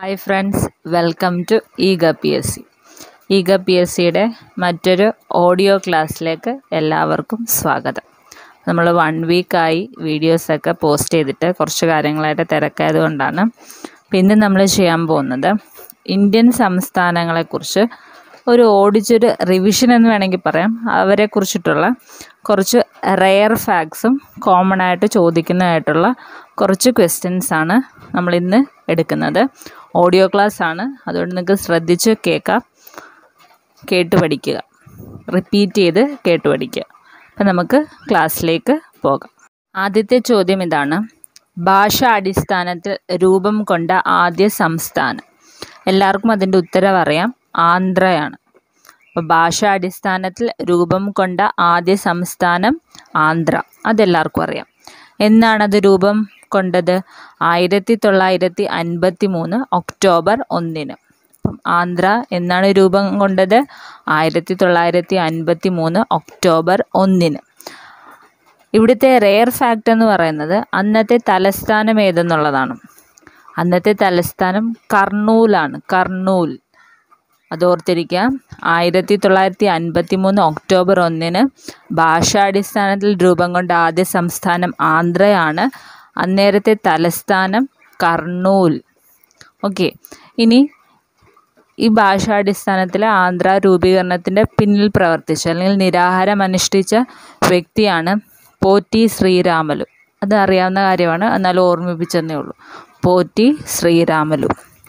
hi friends welcome to Eega P S C Eega P S സിയുടെ മറ്റൊരു audio ക്ലാസ്സിലേക്ക് എല്ലാവർക്കും സ്വാഗതം നമ്മൾ വൺ വീക്കായി വീഡിയോസൊക്കെ പോസ്റ്റ് ചെയ്തിട്ട് കുറച്ച് കാര്യങ്ങളായിട്ട് തിരക്കായത് കൊണ്ടാണ് അപ്പം ഇന്ന് നമ്മൾ ചെയ്യാൻ പോകുന്നത് ഇന്ത്യൻ സംസ്ഥാനങ്ങളെക്കുറിച്ച് ഒരു ഓടിച്ചൊരു റിവിഷൻ എന്ന് വേണമെങ്കിൽ പറയാം അവരെ കുറിച്ചിട്ടുള്ള കുറച്ച് റെയർ ഫാക്ട്സും കോമൺ ആയിട്ട് ചോദിക്കുന്നതായിട്ടുള്ള കുറച്ച് ക്വസ്റ്റ്യൻസ് ആണ് നമ്മൾ ഇന്ന് എടുക്കുന്നത് ഓഡിയോ ക്ലാസ് ആണ് അതുകൊണ്ട് നിങ്ങൾക്ക് ശ്രദ്ധിച്ച് കേൾക്കാം കേട്ട് പഠിക്കുക റിപ്പീറ്റ് ചെയ്ത് കേട്ട് പഠിക്കുക അപ്പം നമുക്ക് ക്ലാസ്സിലേക്ക് പോകാം ആദ്യത്തെ ചോദ്യം ഇതാണ് ഭാഷാ അടിസ്ഥാനത്തിൽ രൂപം കൊണ്ട ആദ്യ സംസ്ഥാനം എല്ലാവർക്കും അതിൻ്റെ ഉത്തരം അറിയാം ആന്ധ്രയാണ് അപ്പോൾ ഭാഷാ അടിസ്ഥാനത്തിൽ രൂപം കൊണ്ട ആദ്യ സംസ്ഥാനം ആന്ധ്ര അതെല്ലാവർക്കും അറിയാം എന്നാണത് രൂപം കൊണ്ടത് ആയിരത്തി തൊള്ളായിരത്തി അൻപത്തി മൂന്ന് ഒക്ടോബർ ഒന്നിന് അപ്പം ആന്ധ്ര എന്നാണ് രൂപം കൊണ്ടത് ആയിരത്തി തൊള്ളായിരത്തി അൻപത്തി മൂന്ന് ഒക്ടോബർ ഒന്നിന് ഇവിടുത്തെ റെയർ ഫാക്റ്റ് എന്ന് പറയുന്നത് അന്നത്തെ തലസ്ഥാനം ഏതെന്നുള്ളതാണ് അന്നത്തെ തലസ്ഥാനം കർണൂലാണ് കർണൂൽ അത് ഓർത്തിരിക്കുക ആയിരത്തി തൊള്ളായിരത്തി അൻപത്തി മൂന്ന് ഒക്ടോബർ ഒന്നിന് ഭാഷാടിസ്ഥാനത്തിൽ രൂപം കൊണ്ട ആദ്യ സംസ്ഥാനം ആന്ധ്രയാണ് അന്നേരത്തെ തലസ്ഥാനം കർണൂൽ ഓക്കെ ഇനി ഈ ഭാഷാടിസ്ഥാനത്തിലെ ആന്ധ്ര രൂപീകരണത്തിൻ്റെ പിന്നിൽ പ്രവർത്തിച്ച അല്ലെങ്കിൽ നിരാഹാരം അനുഷ്ഠിച്ച വ്യക്തിയാണ് പോറ്റി ശ്രീരാമലു അത് അറിയാവുന്ന കാര്യമാണ് എന്നാലും ഓർമ്മിപ്പിച്ചെന്നേ ഉള്ളൂ പോറ്റി ശ്രീരാമലു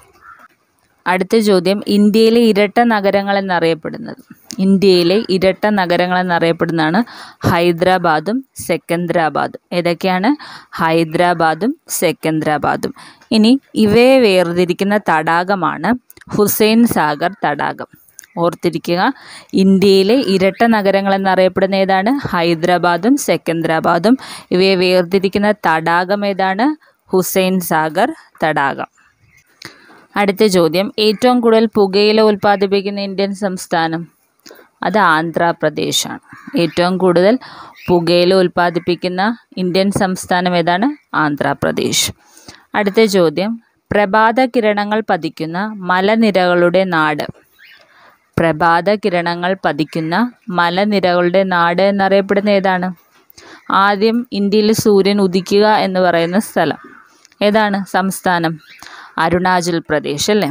അടുത്ത ചോദ്യം ഇന്ത്യയിലെ ഇരട്ട നഗരങ്ങൾ എന്നറിയപ്പെടുന്നത് ഇന്ത്യയിലെ ഇരട്ട നഗരങ്ങൾ എന്നറിയപ്പെടുന്നതാണ് ഹൈദരാബാദും സെക്കന്ദരാബാദും ഏതൊക്കെയാണ് ഹൈദരാബാദും സെക്കന്ദരാബാദും ഇനി ഇവയെ വേർതിരിക്കുന്ന തടാകമാണ് ഹുസൈൻ സാഗർ തടാകം ഓർത്തിരിക്കുക ഇന്ത്യയിലെ ഇരട്ട നഗരങ്ങൾ എന്നറിയപ്പെടുന്ന ഏതാണ് ഹൈദരാബാദും സെക്കന്ദരാബാദും ഇവയെ വേർതിരിക്കുന്ന തടാകം ഏതാണ് ഹുസൈൻ സാഗർ തടാകം അടുത്ത ചോദ്യം ഏറ്റവും കൂടുതൽ പുകയില ഉൽപ്പാദിപ്പിക്കുന്ന ഇന്ത്യൻ സംസ്ഥാനം അത് ആന്ധ്രാപ്രദേശാണ് ഏറ്റവും കൂടുതൽ പുകയില ഉൽപ്പാദിപ്പിക്കുന്ന ഇന്ത്യൻ സംസ്ഥാനം ഏതാണ് ആന്ധ്രാപ്രദേശ് അടുത്ത ചോദ്യം പ്രഭാത കിരണങ്ങൾ പതിക്കുന്ന മലനിരകളുടെ നാട് പ്രഭാത കിരണങ്ങൾ പതിക്കുന്ന മലനിരകളുടെ നാട് എന്നറിയപ്പെടുന്ന ഏതാണ് ആദ്യം ഇന്ത്യയിൽ സൂര്യൻ ഉദിക്കുക എന്ന് പറയുന്ന സ്ഥലം ഏതാണ് സംസ്ഥാനം അരുണാചൽ പ്രദേശ് അല്ലേ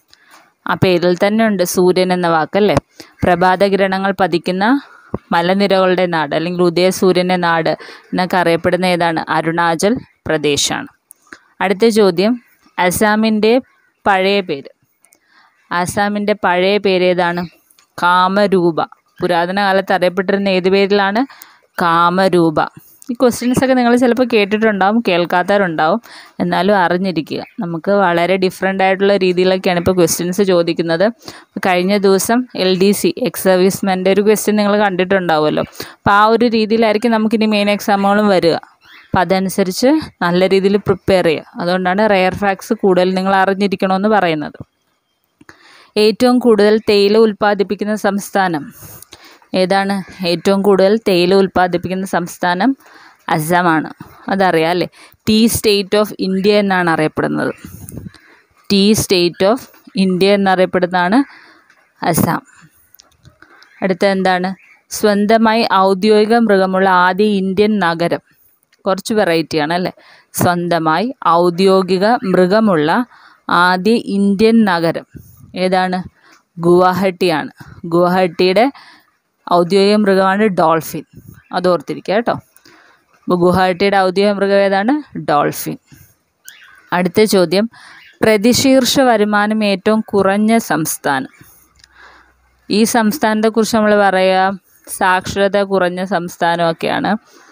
ആ പേരിൽ തന്നെ ഉണ്ട് സൂര്യൻ എന്ന വാക്കല്ലേ പ്രഭാത കിരണങ്ങൾ പതിക്കുന്ന മലനിരകളുടെ നാട് അല്ലെങ്കിൽ ഉദയസൂര്യൻ്റെ നാട് എന്നൊക്കെ അറിയപ്പെടുന്ന ഏതാണ് അരുണാചൽ പ്രദേശാണ് അടുത്ത ചോദ്യം അസാമിൻ്റെ പഴയ പേര് ആസാമിൻ്റെ പഴയ പേര് ഏതാണ് കാമരൂപ പുരാതന കാലത്ത് അറിയപ്പെട്ടിരുന്ന ഏത് പേരിലാണ് കാമരൂപ ഈ ക്വസ്റ്റ്യൻസ് ഒക്കെ നിങ്ങൾ ചിലപ്പോൾ കേട്ടിട്ടുണ്ടാവും കേൾക്കാത്തവരുണ്ടാവും എന്നാലും അറിഞ്ഞിരിക്കുക നമുക്ക് വളരെ ഡിഫറെൻ്റ് ആയിട്ടുള്ള രീതിയിലൊക്കെയാണ് ഇപ്പോൾ ക്വസ്റ്റ്യൻസ് ചോദിക്കുന്നത് കഴിഞ്ഞ ദിവസം എൽ ഡി സി എക്സ് സർവീസ്മെൻ്റെ ഒരു ക്വസ്റ്റ്യൻ നിങ്ങൾ കണ്ടിട്ടുണ്ടാവുമല്ലോ അപ്പോൾ ആ ഒരു രീതിയിലായിരിക്കും നമുക്കിനി മെയിൻ എക്സാമുകളും വരിക അപ്പം അതനുസരിച്ച് നല്ല രീതിയിൽ പ്രിപ്പയർ ചെയ്യുക അതുകൊണ്ടാണ് റെയർ ഫാക്ട്സ് കൂടുതൽ നിങ്ങൾ അറിഞ്ഞിരിക്കണമെന്ന് പറയുന്നത് ഏറ്റവും കൂടുതൽ തേയില ഉൽപ്പാദിപ്പിക്കുന്ന സംസ്ഥാനം ഏതാണ് ഏറ്റവും കൂടുതൽ തേയില ഉൽപ്പാദിപ്പിക്കുന്ന സംസ്ഥാനം അസമാണ് അതറിയാം അല്ലേ ടീ സ്റ്റേറ്റ് ഓഫ് ഇന്ത്യ എന്നാണ് അറിയപ്പെടുന്നത് ടീ സ്റ്റേറ്റ് ഓഫ് ഇന്ത്യ എന്നറിയപ്പെടുന്നതാണ് അസം അടുത്ത എന്താണ് സ്വന്തമായി ഔദ്യോഗിക മൃഗമുള്ള ആദ്യ ഇന്ത്യൻ നഗരം കുറച്ച് വെറൈറ്റിയാണ് അല്ലേ സ്വന്തമായി ഔദ്യോഗിക മൃഗമുള്ള ആദ്യ ഇന്ത്യൻ നഗരം ഏതാണ് ഗുവാഹട്ടിയാണ് ഗുവാഹട്ടിയുടെ ഔദ്യോഗിക മൃഗമാണ് ഡോൾഫിൻ അത് ഓർത്തിരിക്കുക കേട്ടോ അപ്പോൾ ഗുവാഹട്ടിയുടെ ഔദ്യോഗിക മൃഗം ഏതാണ് ഡോൾഫിൻ അടുത്ത ചോദ്യം പ്രതിശീർഷ വരുമാനം ഏറ്റവും കുറഞ്ഞ സംസ്ഥാനം ഈ സംസ്ഥാനത്തെക്കുറിച്ച് നമ്മൾ പറയുക സാക്ഷരത കുറഞ്ഞ സംസ്ഥാനമൊക്കെയാണ്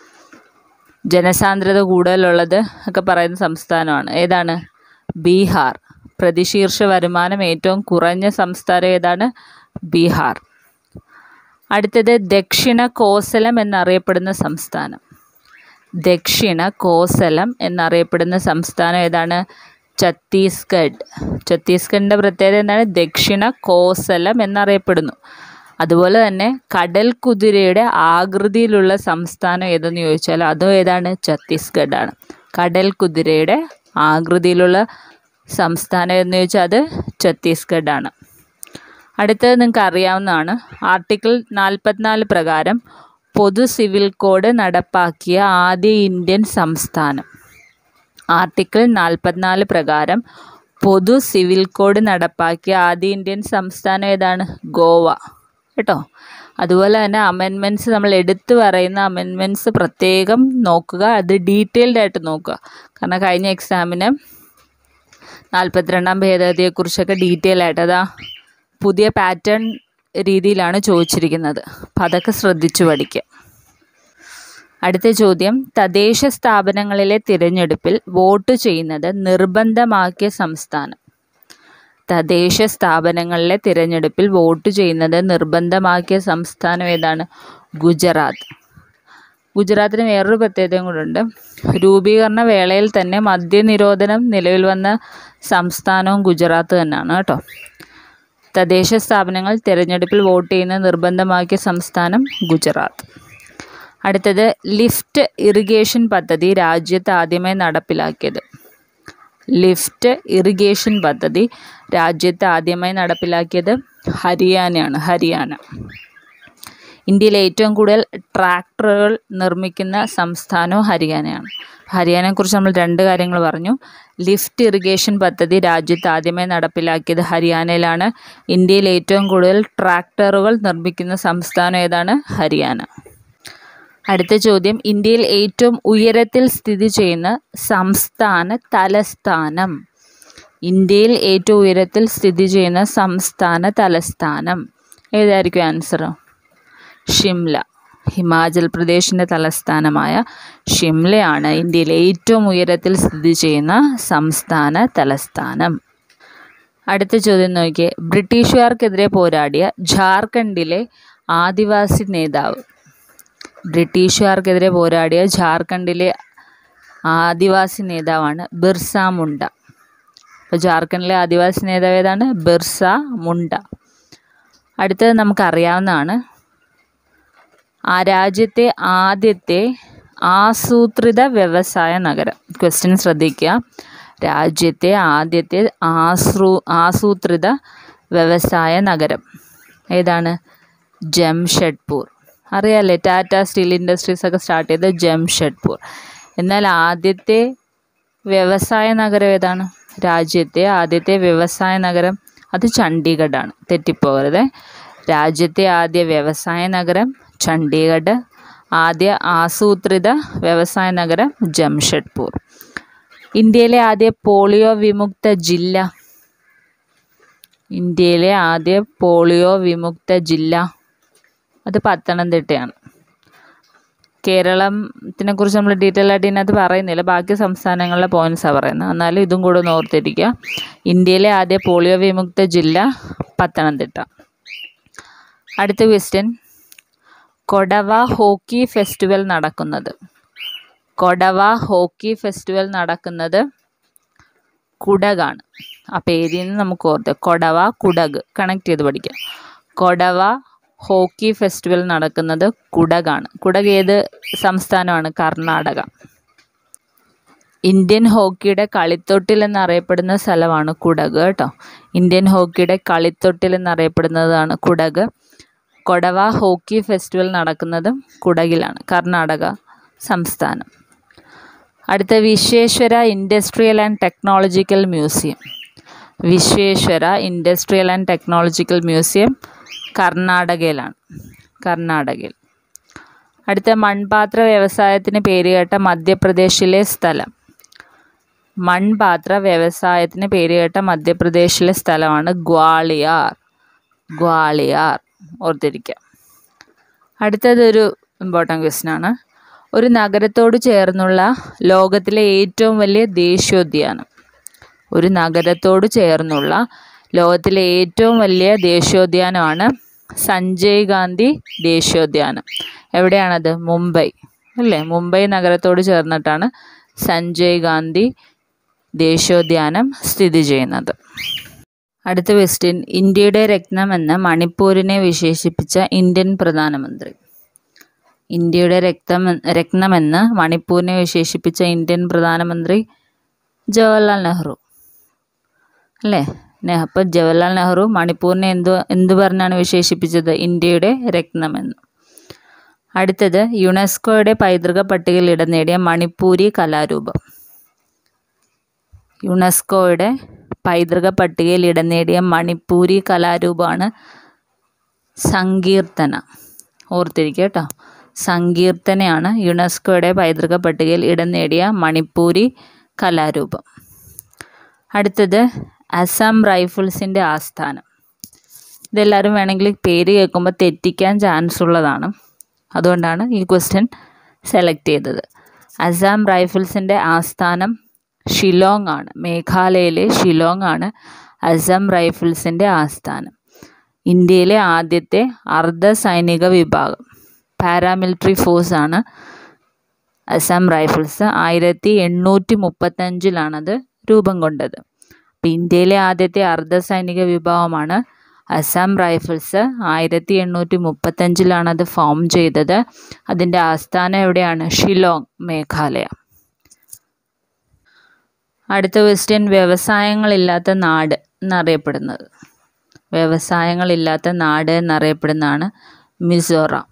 ജനസാന്ദ്രത കൂടുതലുള്ളത് ഒക്കെ പറയുന്ന സംസ്ഥാനമാണ് ഏതാണ് ബീഹാർ പ്രതിശീർഷ വരുമാനം ഏറ്റവും കുറഞ്ഞ സംസ്ഥാനം ഏതാണ് ബീഹാർ അടുത്തത് ദക്ഷിണ കോസലം എന്നറിയപ്പെടുന്ന സംസ്ഥാനം ദക്ഷിണ കോസലം എന്നറിയപ്പെടുന്ന സംസ്ഥാനം ഏതാണ് ഛത്തീസ്ഗഡ് ഛത്തീസ്ഗഡിൻ്റെ പ്രത്യേകത എന്താണ് ദക്ഷിണ കോസലം എന്നറിയപ്പെടുന്നു അതുപോലെ തന്നെ കടൽ കുതിരയുടെ ആകൃതിയിലുള്ള സംസ്ഥാനം ഏതെന്ന് ചോദിച്ചാൽ അതും ഏതാണ് ഛത്തീസ്ഗഡാണ് കടൽ കുതിരയുടെ ആകൃതിയിലുള്ള സംസ്ഥാനം എന്ന് ചോദിച്ചാൽ അത് ഛത്തീസ്ഗഡ് ആണ് അടുത്തത് നിങ്ങൾക്ക് അറിയാവുന്നതാണ് ആർട്ടിക്കിൾ നാൽപ്പത്തിനാല് പ്രകാരം പൊതു സിവിൽ കോഡ് നടപ്പാക്കിയ ആദ്യ ഇന്ത്യൻ സംസ്ഥാനം ആർട്ടിക്കിൾ നാൽപ്പത്തിനാല് പ്രകാരം പൊതു സിവിൽ കോഡ് നടപ്പാക്കിയ ആദ്യ ഇന്ത്യൻ സംസ്ഥാനം ഏതാണ് ഗോവ കേട്ടോ അതുപോലെ തന്നെ അമെൻമെൻറ്റ്സ് നമ്മൾ എടുത്തു പറയുന്ന അമെൻമെൻറ്റ്സ് പ്രത്യേകം നോക്കുക അത് ഡീറ്റെയിൽഡ് ആയിട്ട് നോക്കുക കാരണം കഴിഞ്ഞ എക്സാമിന് നാൽപ്പത്തിരണ്ടാം ഭേദഗതിയെക്കുറിച്ചൊക്കെ ഡീറ്റെയിൽ ആയിട്ട് അതാ പുതിയ പാറ്റേൺ രീതിയിലാണ് ചോദിച്ചിരിക്കുന്നത് അപ്പം അതൊക്കെ ശ്രദ്ധിച്ചു പഠിക്കുക അടുത്ത ചോദ്യം തദ്ദേശ സ്ഥാപനങ്ങളിലെ തിരഞ്ഞെടുപ്പിൽ വോട്ട് ചെയ്യുന്നത് നിർബന്ധമാക്കിയ സംസ്ഥാനം തദ്ദേശ സ്ഥാപനങ്ങളിലെ തിരഞ്ഞെടുപ്പിൽ വോട്ട് ചെയ്യുന്നത് നിർബന്ധമാക്കിയ സംസ്ഥാനം ഏതാണ് ഗുജറാത്ത് ഗുജറാത്തിന് വേറൊരു പ്രത്യേകതയും കൂടെ രൂപീകരണ വേളയിൽ തന്നെ മദ്യനിരോധനം നിലവിൽ വന്ന സംസ്ഥാനവും ഗുജറാത്ത് തന്നെയാണ് കേട്ടോ തദ്ദേശ സ്ഥാപനങ്ങൾ തിരഞ്ഞെടുപ്പിൽ വോട്ട് ചെയ്യുന്നത് നിർബന്ധമാക്കിയ സംസ്ഥാനം ഗുജറാത്ത് അടുത്തത് ലിഫ്റ്റ് ഇറിഗേഷൻ പദ്ധതി രാജ്യത്ത് ആദ്യമായി നടപ്പിലാക്കിയത് ലിഫ്റ്റ് ഇറിഗേഷൻ പദ്ധതി രാജ്യത്ത് ആദ്യമായി നടപ്പിലാക്കിയത് ഹരിയാനയാണ് ഹരിയാന ഇന്ത്യയിൽ ഏറ്റവും കൂടുതൽ ട്രാക്ടറുകൾ നിർമ്മിക്കുന്ന സംസ്ഥാനവും ഹരിയാനയാണ് ഹരിയാനയെക്കുറിച്ച് നമ്മൾ രണ്ട് കാര്യങ്ങൾ പറഞ്ഞു ലിഫ്റ്റ് ഇറിഗേഷൻ പദ്ധതി രാജ്യത്ത് ആദ്യമായി നടപ്പിലാക്കിയത് ഹരിയാനയിലാണ് ഇന്ത്യയിൽ ഏറ്റവും കൂടുതൽ ട്രാക്ടറുകൾ നിർമ്മിക്കുന്ന സംസ്ഥാനം ഏതാണ് ഹരിയാന അടുത്ത ചോദ്യം ഇന്ത്യയിൽ ഏറ്റവും ഉയരത്തിൽ സ്ഥിതി ചെയ്യുന്ന സംസ്ഥാന തലസ്ഥാനം ഇന്ത്യയിൽ ഏറ്റവും ഉയരത്തിൽ സ്ഥിതി ചെയ്യുന്ന സംസ്ഥാന തലസ്ഥാനം ഏതായിരിക്കും ആൻസർ ഷിംല ഹിമാചൽ പ്രദേശിൻ്റെ തലസ്ഥാനമായ ഷിംലയാണ് ഇന്ത്യയിലെ ഏറ്റവും ഉയരത്തിൽ സ്ഥിതി ചെയ്യുന്ന സംസ്ഥാന തലസ്ഥാനം അടുത്ത ചോദ്യം നോക്കിയേ ബ്രിട്ടീഷുകാർക്കെതിരെ പോരാടിയ ജാർഖണ്ഡിലെ ആദിവാസി നേതാവ് ബ്രിട്ടീഷുകാർക്കെതിരെ പോരാടിയ ജാർഖണ്ഡിലെ ആദിവാസി നേതാവാണ് ബിർസ മുണ്ട അപ്പോൾ ജാർഖണ്ഡിലെ ആദിവാസി നേതാവ് ഏതാണ് ബിർസ മുണ്ട അടുത്തത് നമുക്കറിയാവുന്നതാണ് ആ രാജ്യത്തെ ആദ്യത്തെ ആസൂത്രിത വ്യവസായ നഗരം ക്വസ്റ്റ്യൻ ശ്രദ്ധിക്കുക രാജ്യത്തെ ആദ്യത്തെ ആസൂ ആസൂത്രിത വ്യവസായ നഗരം ഏതാണ് ജംഷഡ്പൂർ അറിയാമല്ലേ ടാറ്റ സ്റ്റീൽ ഇൻഡസ്ട്രീസ് ഒക്കെ സ്റ്റാർട്ട് ചെയ്ത ജംഷഡ്പൂർ എന്നാൽ ആദ്യത്തെ വ്യവസായ നഗരം ഏതാണ് രാജ്യത്തെ ആദ്യത്തെ വ്യവസായ നഗരം അത് ചണ്ഡീഗഡാണ് തെറ്റിപ്പോകരുത് രാജ്യത്തെ ആദ്യ വ്യവസായ നഗരം ചണ്ഡീഗഡ് ആദ്യ ആസൂത്രിത വ്യവസായ നഗരം ജംഷഡ്പൂർ ഇന്ത്യയിലെ ആദ്യ പോളിയോ വിമുക്ത ജില്ല ഇന്ത്യയിലെ ആദ്യ പോളിയോ വിമുക്ത ജില്ല അത് പത്തനംതിട്ടയാണ് കേരളത്തിനെ കുറിച്ച് നമ്മൾ ഡീറ്റെയിൽ ആയിട്ട് ഇതിനകത്ത് പറയുന്നില്ല ബാക്കി സംസ്ഥാനങ്ങളിലെ പോയിന്റ്സാണ് പറയുന്നത് എന്നാലും ഇതും കൂടെ ഒന്ന് ഓർത്തിരിക്കുക ഇന്ത്യയിലെ ആദ്യ പോളിയോ വിമുക്ത ജില്ല പത്തനംതിട്ട അടുത്ത ക്വസ്റ്റ്യൻ കൊടവ ഹോക്കി ഫെസ്റ്റിവൽ നടക്കുന്നത് കൊടവ ഹോക്കി ഫെസ്റ്റിവൽ നടക്കുന്നത് കുടകാണ് ആ പേരിൽ നിന്ന് നമുക്ക് ഓർത്ത് കൊടവ കുടക് കണക്ട് ചെയ്ത് പഠിക്കാം കൊടവ ഹോക്കി ഫെസ്റ്റിവൽ നടക്കുന്നത് കുടകാണ് കുടക് ഏത് സംസ്ഥാനമാണ് കർണാടക ഇന്ത്യൻ ഹോക്കിയുടെ കളിത്തൊട്ടിൽ എന്നറിയപ്പെടുന്ന സ്ഥലമാണ് കുടക് കേട്ടോ ഇന്ത്യൻ ഹോക്കിയുടെ കളിത്തൊട്ടിൽ എന്നറിയപ്പെടുന്നതാണ് കുടക് കൊടവ ഹോക്കി ഫെസ്റ്റിവൽ നടക്കുന്നതും കുടകിലാണ് കർണാടക സംസ്ഥാനം അടുത്ത Visvesvara industrial and technological museum Visvesvara industrial and technological museum കർണാടകയിലാണ് കർണാടകയിൽ അടുത്ത മൺപാത്ര വ്യവസായത്തിന് പേരുകേട്ട മധ്യപ്രദേശിലെ സ്ഥലം മൺപാത്ര വ്യവസായത്തിന് പേരുകേട്ട മധ്യപ്രദേശിലെ സ്ഥലമാണ് ഗ്വാളിയാർ ഗ്വാളിയാർ ഓർത്തിരിക്കുക അടുത്തതൊരു ഇമ്പോർട്ടൻ്റ് ക്വസ്റ്റ്യൻ ആണ് ഒരു നഗരത്തോട് ചേർന്നുള്ള ലോകത്തിലെ ഏറ്റവും വലിയ ദേശീയോദ്യാനം ഒരു നഗരത്തോട് ചേർന്നുള്ള ലോകത്തിലെ ഏറ്റവും വലിയ ദേശീയോദ്യാനമാണ് സഞ്ജയ് ഗാന്ധി ദേശീയോദ്യാനം എവിടെയാണത് മുംബൈ അല്ലേ മുംബൈ നഗരത്തോട് ചേർന്നിട്ടാണ് സഞ്ജയ് ഗാന്ധി ദേശീയോദ്യാനം സ്ഥിതി ചെയ്യുന്നത് അടുത്ത ക്വസ്റ്റ്യൻ ഇന്ത്യയുടെ രത്നമെന്ന് മണിപ്പൂരിനെ വിശേഷിപ്പിച്ച ഇന്ത്യൻ പ്രധാനമന്ത്രി ഇന്ത്യയുടെ രക്തം രത്നമെന്ന് മണിപ്പൂരിനെ വിശേഷിപ്പിച്ച ഇന്ത്യൻ പ്രധാനമന്ത്രി ജവഹർലാൽ നെഹ്റു അല്ലേ നെഹ് അപ്പം ജവഹർലാൽ നെഹ്റു മണിപ്പൂരിനെ എന്ത് എന്ത് പറഞ്ഞാണ് വിശേഷിപ്പിച്ചത് ഇന്ത്യയുടെ രത്നമെന്ന് അടുത്തത് യുനെസ്കോയുടെ പൈതൃക പട്ടികയിൽ ഇടം നേടിയ മണിപ്പൂരി കലാരൂപം യുനെസ്കോയുടെ പൈതൃക പട്ടികയിൽ ഇടം നേടിയ മണിപ്പൂരി കലാരൂപമാണ് സങ്കീർത്തന ഓർത്തിരിക്കുക കേട്ടോ സങ്കീർത്തനയാണ് യുനെസ്കോയുടെ പൈതൃക പട്ടികയിൽ ഇടം നേടിയ മണിപ്പൂരി കലാരൂപം അടുത്തത് അസം റൈഫിൾസിൻ്റെ ആസ്ഥാനം ഇതെല്ലാവരും വേണമെങ്കിൽ പേര് കേൾക്കുമ്പോൾ തെറ്റിക്കാൻ ചാൻസ് ഉള്ളതാണ് അതുകൊണ്ടാണ് ഈ ക്വസ്റ്റ്യൻ സെലക്ട് ചെയ്തത് അസം റൈഫിൾസിൻ്റെ ആസ്ഥാനം ഷിലോങ് ആണ് മേഘാലയയിലെ ഷിലോങ് ആണ് അസം റൈഫിൾസിൻ്റെ ആസ്ഥാനം ഇന്ത്യയിലെ ആദ്യത്തെ അർദ്ധ സൈനിക വിഭാഗം പാരാമിലിറ്ററി ഫോഴ്സ് ആണ് അസം റൈഫിൾസ് ആയിരത്തി എണ്ണൂറ്റി മുപ്പത്തഞ്ചിലാണത് രൂപം കൊണ്ടത് അപ്പം ഇന്ത്യയിലെ ആദ്യത്തെ അർദ്ധ സൈനിക വിഭാഗമാണ് അസം റൈഫിൾസ് ആയിരത്തി എണ്ണൂറ്റി മുപ്പത്തഞ്ചിലാണ് അത് ഫോം ചെയ്തത് അതിൻ്റെ ആസ്ഥാനം എവിടെയാണ് ഷിലോങ് മേഘാലയ അടുത്ത ക്വസ്റ്റ്യൻ വ്യവസായങ്ങളില്ലാത്ത നാട് എന്നറിയപ്പെടുന്നത് വ്യവസായങ്ങളില്ലാത്ത നാട് എന്നറിയപ്പെടുന്നതാണ് മിസോറാം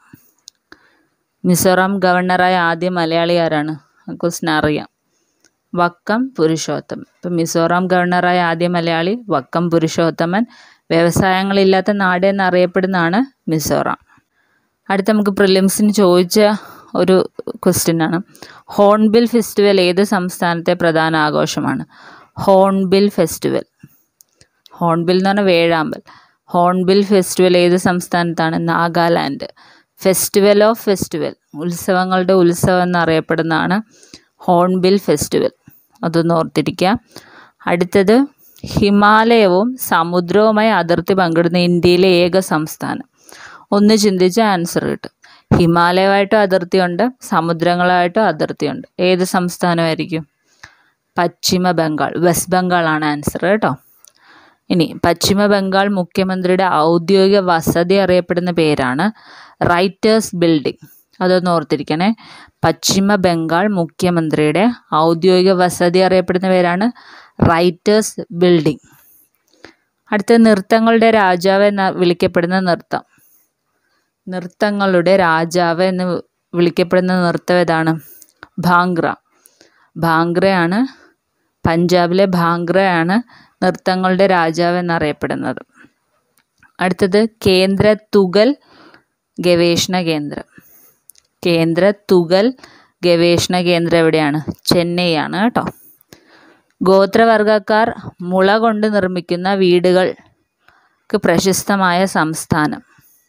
മിസോറാം ഗവർണറായ ആദ്യ മലയാളി ആരാണ് ക്വസ്റ്റ്യൻ അറിയാം വക്കം പുരുഷോത്തമൻ ഇപ്പം മിസോറാം ഗവർണറായ ആദ്യ മലയാളി വക്കം പുരുഷോത്തമൻ വ്യവസായങ്ങളില്ലാത്ത നാട് എന്നറിയപ്പെടുന്നതാണ് മിസോറാം അടുത്ത നമുക്ക് പ്രിലിംസിന് ചോദിച്ച ഒരു ക്വസ്റ്റ്യൻ ആണ് ഹോൺബിൽ ഫെസ്റ്റിവൽ ഏത് സംസ്ഥാനത്തെ പ്രധാന ആഘോഷമാണ് ഹോൺബിൽ ഫെസ്റ്റിവൽ ഹോൺബിൽ എന്ന് പറഞ്ഞാൽ വേഴാമ്പൽ ഹോൺബിൽ ഫെസ്റ്റിവൽ ഏത് സംസ്ഥാനത്താണ് നാഗാലാൻഡ് ഫെസ്റ്റിവൽ ഓഫ് ഫെസ്റ്റിവൽ ഉത്സവങ്ങളുടെ ഉത്സവം എന്നറിയപ്പെടുന്നതാണ് ഹോൺബിൽ ഫെസ്റ്റിവൽ അതൊന്ന് ഓർത്തിരിക്കുക അടുത്തത് ഹിമാലയവും സമുദ്രവുമായി അതിർത്തി പങ്കിടുന്ന ഇന്ത്യയിലെ ഏക സംസ്ഥാനം ഒന്ന് ചിന്തിച്ച് ആൻസർ കിട്ടും ഹിമാലയമായിട്ടും അതിർത്തിയുണ്ട് സമുദ്രങ്ങളുമായിട്ടും അതിർത്തിയുണ്ട് ഏത് സംസ്ഥാനമായിരിക്കും പശ്ചിമ ബംഗാൾ വെസ്റ്റ് ബംഗാളാണ് ആൻസർ കേട്ടോ ഇനി പശ്ചിമ ബംഗാൾ മുഖ്യമന്ത്രിയുടെ ഔദ്യോഗിക വസതി അറിയപ്പെടുന്ന പേരാണ് റൈറ്റേഴ്സ് ബിൽഡിംഗ് അതൊന്ന് ഓർത്തിരിക്കണേ പശ്ചിമ ബംഗാൾ മുഖ്യമന്ത്രിയുടെ ഔദ്യോഗിക വസതി അറിയപ്പെടുന്ന പേരാണ് റൈറ്റേഴ്സ് ബിൽഡിംഗ് അടുത്ത നൃത്തങ്ങളുടെ രാജാവ് എന്ന് വിളിക്കപ്പെടുന്ന നൃത്തം നൃത്തങ്ങളുടെ രാജാവ് എന്ന് വിളിക്കപ്പെടുന്ന നൃത്തം ഏതാണ് ഭാംഗ്ര ഭാംഗ്രയാണ് പഞ്ചാബിലെ ഭാംഗ്രയാണ് നൃത്തങ്ങളുടെ രാജാവ് എന്നറിയപ്പെടുന്നത് അടുത്തത് കേന്ദ്ര തുകൽ ഗവേഷണ കേന്ദ്രം കേന്ദ്ര തുകൽ ഗവേഷണ കേന്ദ്രം എവിടെയാണ് ചെന്നൈയാണ് കേട്ടോ ഗോത്രവർഗക്കാർ മുള കൊണ്ട് നിർമ്മിക്കുന്ന വീടുകൾക്ക് പ്രശസ്തമായ സംസ്ഥാനം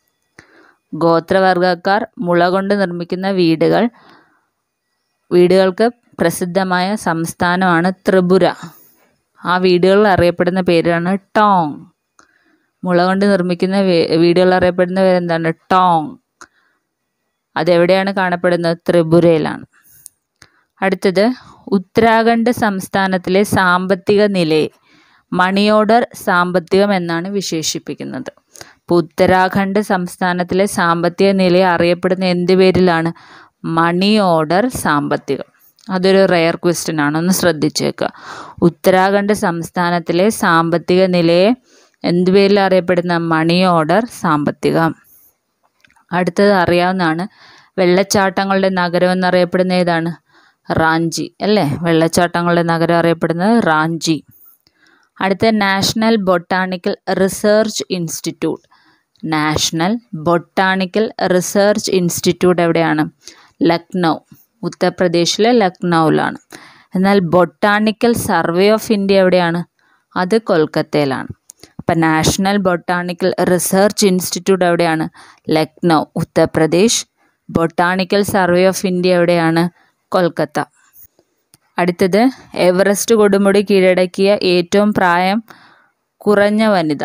ഗോത്രവർഗക്കാർ മുള കൊണ്ട് നിർമ്മിക്കുന്ന വീടുകൾ വീടുകൾക്ക് പ്രസിദ്ധമായ സംസ്ഥാനമാണ് ത്രിപുര ആ വീടുകൾ അറിയപ്പെടുന്ന പേരാണ് ടോങ് മുള കൊണ്ട് നിർമ്മിക്കുന്ന വീടുകൾ അറിയപ്പെടുന്ന പേരെന്താണ് ടോങ് അതെവിടെയാണ് കാണപ്പെടുന്നത് ത്രിപുരയിലാണ് അടുത്തത് ഉത്തരാഖണ്ഡ് സംസ്ഥാനത്തിലെ സാമ്പത്തിക നിലയെ മണി ഓർഡർ സാമ്പത്തികം എന്നാണ് വിശേഷിപ്പിക്കുന്നത് അപ്പോൾ ഉത്തരാഖണ്ഡ് സംസ്ഥാനത്തിലെ സാമ്പത്തിക നിലയെ അറിയപ്പെടുന്ന എന്ത് പേരിലാണ് മണി ഓർഡർ സാമ്പത്തികം അതൊരു റെയർ ക്വസ്റ്റ്യൻ ആണ് ഒന്ന് ശ്രദ്ധിച്ചേക്കുക ഉത്തരാഖണ്ഡ് സംസ്ഥാനത്തിലെ സാമ്പത്തിക നിലയെ എന്ത് പേരിൽ അറിയപ്പെടുന്ന മണി ഓർഡർ സാമ്പത്തികം അടുത്തത് അറിയാവുന്നതാണ് വെള്ളച്ചാട്ടങ്ങളുടെ നഗരം എന്നറിയപ്പെടുന്ന ഏതാണ് റാഞ്ചി അല്ലേ വെള്ളച്ചാട്ടങ്ങളുടെ നഗരം അറിയപ്പെടുന്നത് റാഞ്ചി അടുത്ത national botanical research institute national botanical research institute എവിടെയാണ് ലക്നൗ ഉത്തർപ്രദേശിലെ ലക്നൗവിലാണ് എന്നാൽ ബൊട്ടാണിക്കൽ സർവേ ഓഫ് ഇന്ത്യ എവിടെയാണ് അത് കൊൽക്കത്തയിലാണ് അപ്പം നാഷണൽ ബൊട്ടാണിക്കൽ റിസർച്ച് ഇൻസ്റ്റിറ്റ്യൂട്ട് എവിടെയാണ് Lucknow Uttar Pradesh botanical survey of India എവിടെയാണ് കൊൽക്കത്ത അടുത്തത് എവറസ്റ്റ് കൊടുമുടി കീഴടക്കിയ ഏറ്റവും പ്രായം കുറഞ്ഞ വനിത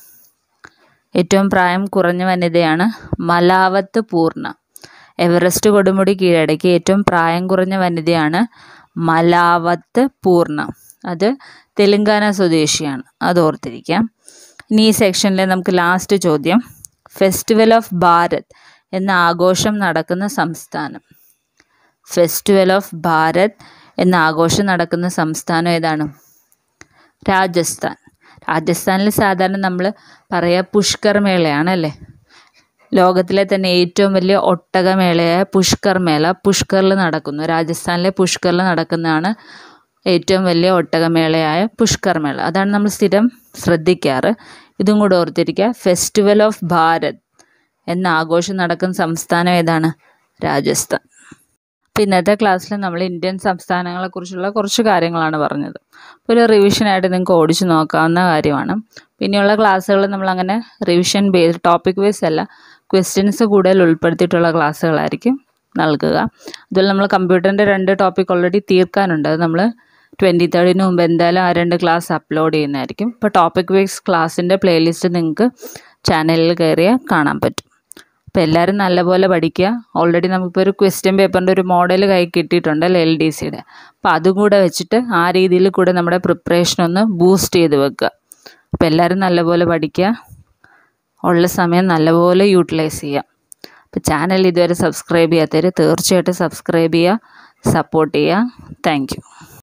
ഏറ്റവും പ്രായം കുറഞ്ഞ വനിതയാണ് മലാവത്ത് പൂർണ്ണ എവറസ്റ്റ് കൊടുമുടി കീഴടക്കിയ ഏറ്റവും പ്രായം കുറഞ്ഞ വനിതയാണ് മലാവത്ത് പൂർണ്ണ അത് തെലുങ്കാന സ്വദേശിയാണ് അത് ഓർത്തിരിക്കാം ഇനി ഈ സെക്ഷനിൽ നമുക്ക് ലാസ്റ്റ് ചോദ്യം ഫെസ്റ്റിവൽ ഓഫ് ഭാരത് എന്ന ആഘോഷം നടക്കുന്ന സംസ്ഥാനം ഫെസ്റ്റിവൽ ഓഫ് ഭാരത് എന്ന ആഘോഷം നടക്കുന്ന സംസ്ഥാനം ഏതാണ് രാജസ്ഥാൻ രാജസ്ഥാനിൽ സാധാരണ നമ്മൾ പറയുക പുഷ്കർ മേളയാണ് അല്ലേ ലോകത്തിലെ തന്നെ ഏറ്റവും വലിയ ഒട്ടകമേളയായ പുഷ്കർ മേള പുഷ്കറിൽ നടക്കുന്നു രാജസ്ഥാനിലെ പുഷ്കറിൽ നടക്കുന്നതാണ് ഏറ്റവും വലിയ ഒട്ടകമേളയായ പുഷ്കർ മേള അതാണ് നമ്മൾ സ്ഥിരം ശ്രദ്ധിക്കാറ് ഇതും കൂടെ ഓർത്തിരിക്കുക ഫെസ്റ്റിവൽ ഓഫ് ഭാരത് എന്ന ആഘോഷം നടക്കുന്ന സംസ്ഥാനം ഏതാണ് രാജസ്ഥാൻ അപ്പോൾ ഇന്നത്തെ ക്ലാസ്സിൽ നമ്മൾ ഇന്ത്യൻ സംസ്ഥാനങ്ങളെക്കുറിച്ചുള്ള കുറച്ച് കാര്യങ്ങളാണ് പറഞ്ഞത് ഒരു റിവിഷനായിട്ട് നിങ്ങൾക്ക് ഓടിച്ചു നോക്കാവുന്ന കാര്യമാണ് പിന്നെയുള്ള ക്ലാസ്സുകൾ നമ്മളങ്ങനെ റിവിഷൻ ബേസ് ടോപ്പിക് ബേസ് അല്ല ക്വസ്റ്റ്യൻസ് കൂടുതൽ ഉൾപ്പെടുത്തിയിട്ടുള്ള ക്ലാസ്സുകളായിരിക്കും നൽകുക അതുപോലെ നമ്മൾ കമ്പ്യൂട്ടറിൻ്റെ രണ്ട് ടോപ്പിക് ഓൾറെഡി തീർക്കാനുണ്ട് അത് നമ്മൾ ട്വൻറ്റി തേർഡിന് മുമ്പ് എന്തായാലും ആ രണ്ട് ക്ലാസ് അപ്ലോഡ് ചെയ്യുന്നതായിരിക്കും ഇപ്പോൾ ടോപ്പിക് വൈസ് ക്ലാസ്സിൻ്റെ പ്ലേലിസ്റ്റ് നിങ്ങൾക്ക് ചാനലിൽ കയറിയാൽ കാണാൻ പറ്റും അപ്പോൾ എല്ലാവരും നല്ലപോലെ പഠിക്കുക ഓൾറെഡി നമുക്കിപ്പോൾ ഒരു ക്വസ്റ്റ്യൻ പേപ്പറിൻ്റെ ഒരു മോഡൽ കൈ കിട്ടിയിട്ടുണ്ട് എൽ ഡി സിയുടെ അപ്പോൾ അതും കൂടെ വെച്ചിട്ട് ആ രീതിയിൽ കൂടെ നമ്മുടെ പ്രിപ്പറേഷൻ ഒന്ന് ബൂസ്റ്റ് ചെയ്ത് വെക്കുക അപ്പോൾ എല്ലാവരും നല്ലപോലെ പഠിക്കുക ഉള്ള സമയം നല്ലപോലെ യൂട്ടിലൈസ് ചെയ്യുക അപ്പോൾ ചാനൽ ഇതുവരെ സബ്സ്ക്രൈബ് ചെയ്യാത്തവർ തീർച്ചയായിട്ടും സബ്സ്ക്രൈബ് ചെയ്യുക സപ്പോർട്ട് ചെയ്യുക താങ്ക്